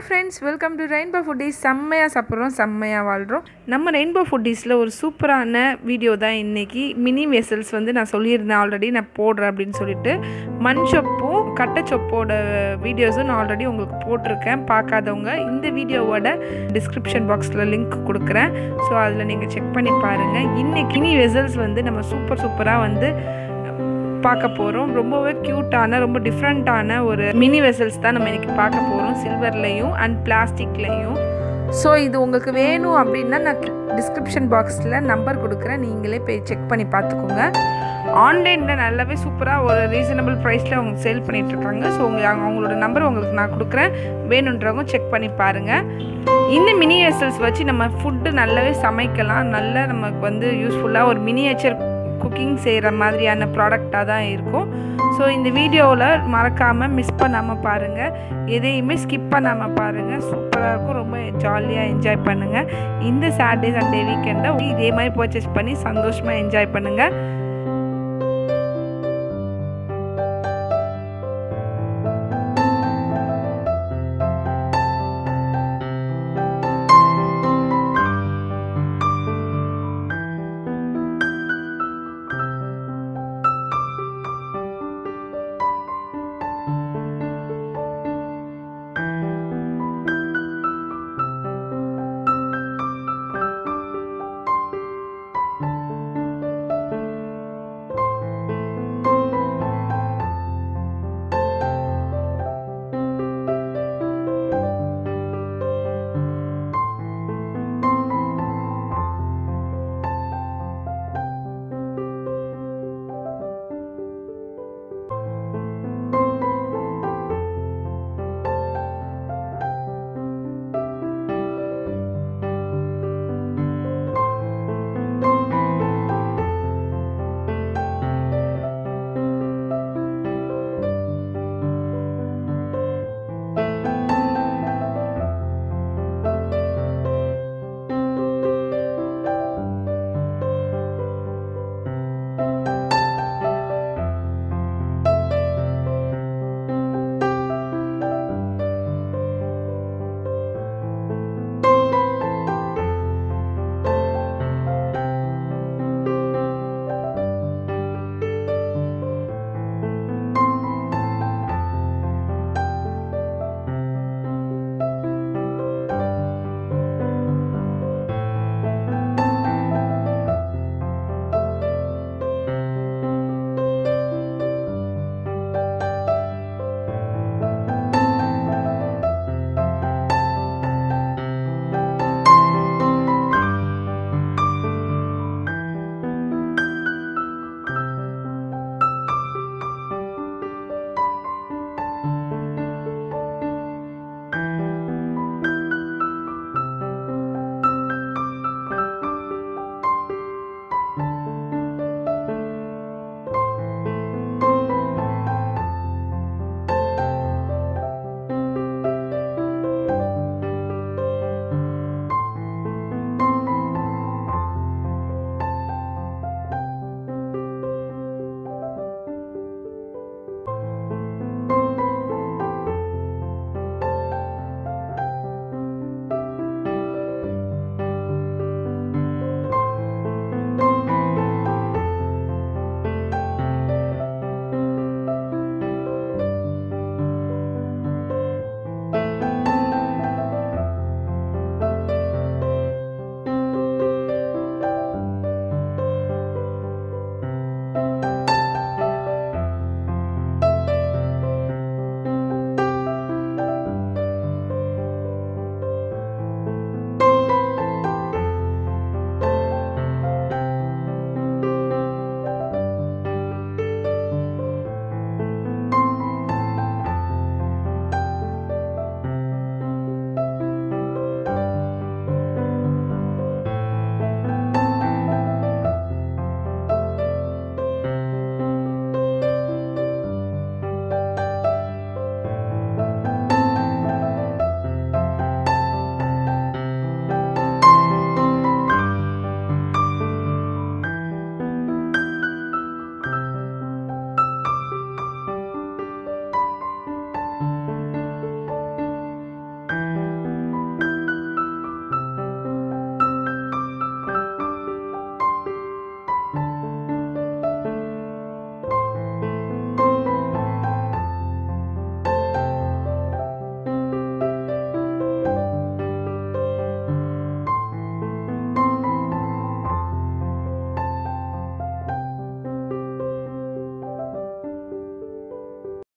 friends welcome to rainbow foodies செம்மையாக சாப்பிட்றோம் செம்மையாக வாழ்கிறோம் நம்ம ரெயின்போ ஃபுட்டீஸில் ஒரு சூப்பரான வீடியோ தான் இன்றைக்கி மினி வெசல்ஸ் வந்து நான் சொல்லியிருந்தேன் ஆல்ரெடி நான் போடுறேன் அப்படின்னு சொல்லிட்டு மண் சொப்பும் கட்டை சொப்போட வீடியோஸும் நான் ஆல்ரெடி உங்களுக்கு போட்டிருக்கேன் பார்க்காதவங்க இந்த வீடியோவோட டிஸ்கிரிப்ஷன் பாக்ஸில் லிங்க் கொடுக்குறேன் ஸோ அதில் நீங்கள் செக் பண்ணி பாருங்கள் இன்றைக்கி மினி வெசல்ஸ் வந்து நம்ம சூப்பர் சூப்பராக வந்து பார்க்க போகிறோம் ரொம்பவே க்யூட்டான ரொம்ப டிஃப்ரெண்ட்டான ஒரு மினி வெசல்ஸ் தான் நம்ம இன்றைக்கி பார்க்க போகிறோம் சில்வர்லேயும் அண்ட் பிளாஸ்டிக்லேயும் ஸோ இது உங்களுக்கு வேணும் அப்படின்னா நான் டிஸ்கிரிப்ஷன் பாக்ஸில் நம்பர் கொடுக்குறேன் நீங்களே போய் செக் பண்ணி பார்த்துக்கோங்க ஆன்லைனில் நல்லாவே சூப்பராக ஒரு ரீசனபிள் ப்ரைஸில் அவங்க சேல் பண்ணிகிட்ருக்காங்க ஸோ உங்க அவங்களோட நம்பர் உங்களுக்கு நான் கொடுக்குறேன் வேணுன்றவங்க செக் பண்ணி பாருங்கள் இந்த மினி வெசல்ஸ் வச்சு நம்ம ஃபுட்டு நல்லாவே சமைக்கலாம் நல்லா நமக்கு வந்து யூஸ்ஃபுல்லாக ஒரு மினியேச்சர் குக்கிங் செய்கிற மாதிரியான ப்ராடக்டாக தான் இருக்கும் ஸோ இந்த வீடியோவில் மறக்காமல் மிஸ் பண்ணாமல் பாருங்கள் எதையுமே ஸ்கிப் பண்ணாமல் பாருங்கள் சூப்பராக இருக்கும் ரொம்ப ஜாலியாக என்ஜாய் பண்ணுங்கள் இந்த சாட்டர்டே சண்டே வீக்கெண்டை இதே மாதிரி பர்ச்சேஸ் பண்ணி சந்தோஷமாக என்ஜாய் பண்ணுங்கள்